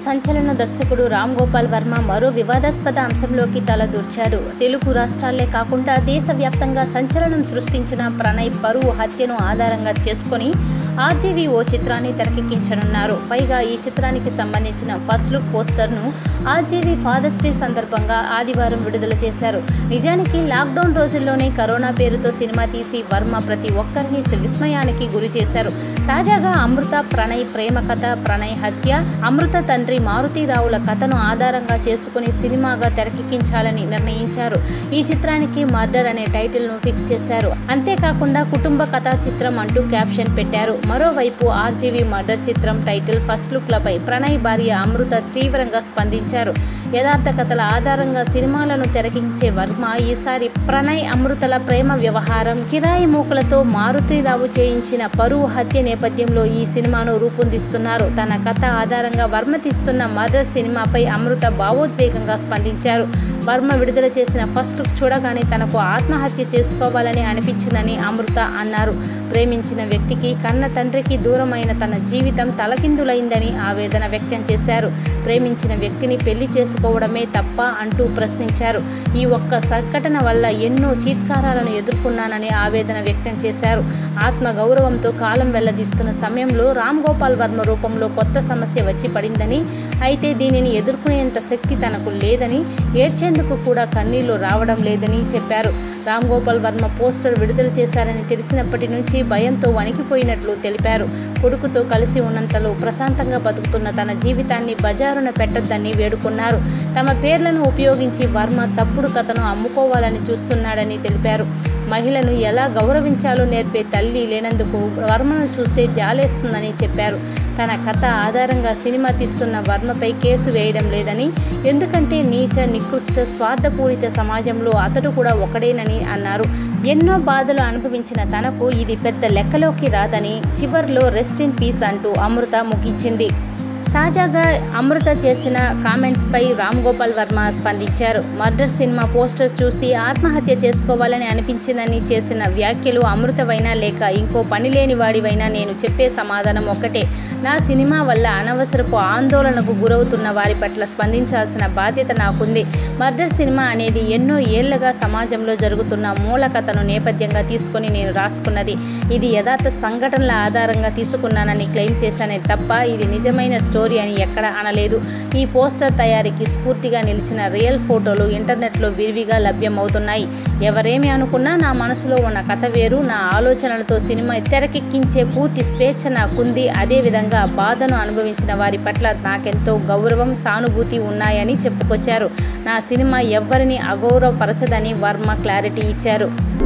సంచలన దర్శకుడు రామ్ గోపాల్ వర్మ మరో వివాదాస్పద అంశంలోకి తలదూర్చాడు తెలుగు రాష్ట్రాలే కాకుండా దేశవ్యాప్తంగా సంచలనం సృష్టించిన ప్రణయ్ పరువు హత్యను ఆధారంగా చేసుకొని ఆర్జీవీ ఓ చిత్రాన్ని తెరకెక్కించనున్నారు పైగా ఈ చిత్రానికి సంబంధించిన ఫస్ట్ లుక్ పోస్టర్ను ఆర్జీవీ ఫాదర్స్ డే సందర్భంగా ఆదివారం విడుదల చేశారు నిజానికి లాక్డౌన్ రోజుల్లోనే కరోనా పేరుతో సినిమా తీసి వర్మ ప్రతి ఒక్కరిని విస్మయానికి గురి చేశారు తాజాగా అమృత ప్రణయ్ ప్రేమ కథ ప్రణయ్ హత్య అమృత తండ్రి మారుతీరావుల కథను ఆధారంగా చేసుకుని సినిమాగా తెరకెక్కించాలని నిర్ణయించారు ఈ చిత్రానికి మర్డర్ అనే టైటిల్ను ఫిక్స్ చేశారు అంతేకాకుండా కుటుంబ కథా చిత్రం అంటూ క్యాప్షన్ పెట్టారు మరోవైపు ఆర్జీవీ మర్డర్ చిత్రం టైటిల్ ఫస్ట్ లుక్లపై ప్రణయ్ భార్య అమృత తీవ్రంగా స్పందించారు యథార్థ కథల ఆధారంగా సినిమాలను తెరకించే వర్మ ఈసారి ప్రణయ్ అమృతల ప్రేమ వ్యవహారం కిరాయి మూకలతో మారుతీరావు చేయించిన పరువు హత్య నేపథ్యంలో ఈ సినిమాను రూపొందిస్తున్నారు తన కథ ఆధారంగా వర్మ తీస్తున్న మర్డర్ సినిమాపై అమృత భావోద్వేగంగా స్పందించారు వర్మ విడుదల చేసిన ఫస్ట్ లుక్ చూడగానే తనకు ఆత్మహత్య చేసుకోవాలని అనిపించిందని అమృత అన్నారు ప్రేమించిన వ్యక్తికి కన్న తండ్రికి దూరమైన తన జీవితం తలకిందులైందని ఆవేదన వ్యక్తం చేశారు ప్రేమించిన వ్యక్తిని పెళ్లి చేసుకోవడమే తప్ప అంటూ ప్రశ్నించారు ఈ ఒక్క సంఘటన వల్ల ఎన్నో చీత్కారాలను ఎదుర్కొన్నానని ఆవేదన వ్యక్తం చేశారు ఆత్మ గౌరవంతో కాలం వెల్లదీస్తున్న సమయంలో రామ్ గోపాల్ వర్మ రూపంలో కొత్త సమస్య వచ్చి పడిందని అయితే దీనిని ఎదుర్కొనేంత శక్తి తనకు లేదని ఏడ్చేందుకు కూడా కన్నీళ్లు రావడం లేదని చెప్పారు రామ్ గోపాల్ వర్మ పోస్టర్ విడుదల చేశారని తెలిసినప్పటి నుంచి భయంతో వణికిపోయినట్లు తెలిపారు కొడుకుతో కలిసి ఉన్నంతలో ప్రశాంతంగా బతుకుతున్న తన జీవితాన్ని బజారున పెట్టొద్దని వేడుకున్నారు తమ పేర్లను ఉపయోగించి వర్మ తప్పుడు కథను అమ్ముకోవాలని చూస్తున్నాడని తెలిపారు మహిళను ఎలా గౌరవించాలో నేర్పే తల్లి లేనందుకు వర్మను చూస్తే జాలేస్తుందని చెప్పారు తన కథ ఆధారంగా సినిమా తీస్తున్న వర్మపై కేసు వేయడం లేదని ఎందుకంటే నీచ నికృష్ట స్వార్థపూరిత సమాజంలో అతడు కూడా ఒకడేనని అన్నారు ఎన్నో బాధలు అనుభవించిన తనకు ఇది పెద్ద లెక్కలోకి రాదని చివర్లో రెస్ట్ ఇన్ పీస్ అంటూ అమృత ముగించింది తాజాగా అమృత చేసిన కామెంట్స్పై రామ్ గోపాల్ వర్మ స్పందించారు మర్డర్ సినిమా పోస్టర్స్ చూసి ఆత్మహత్య చేసుకోవాలని అనిపించిందని చేసిన వ్యాఖ్యలు అమృతవైనా లేక ఇంకో పని లేని వాడివైనా నేను చెప్పే సమాధానం ఒక్కటే నా సినిమా వల్ల అనవసరపు ఆందోళనకు గురవుతున్న వారి పట్ల స్పందించాల్సిన బాధ్యత నాకుంది మర్డర్ సినిమా అనేది ఎన్నో ఏళ్లుగా సమాజంలో జరుగుతున్న మూల కథను నేపథ్యంగా తీసుకొని నేను రాసుకున్నది ఇది యథార్థ సంఘటనల ఆధారంగా తీసుకున్నానని క్లెయిమ్ చేశానే తప్ప ఇది నిజమైన స్టోరీ అని ఎక్కడ అనలేదు ఈ పోస్టర్ తయారీకి స్ఫూర్తిగా నిలిచిన రియల్ ఫోటోలు ఇంటర్నెట్లో విరివిగా లభ్యమవుతున్నాయి ఎవరేమి అనుకున్నా నా మనసులో ఉన్న కథ వేరు నా ఆలోచనలతో సినిమా తెరకెక్కించే పూర్తి స్వేచ్ఛ నాకుంది అదేవిధంగా బాధను అనుభవించిన వారి పట్ల నాకెంతో గౌరవం సానుభూతి ఉన్నాయని చెప్పుకొచ్చారు నా సినిమా ఎవ్వరిని అగౌరవపరచదని వర్మ క్లారిటీ ఇచ్చారు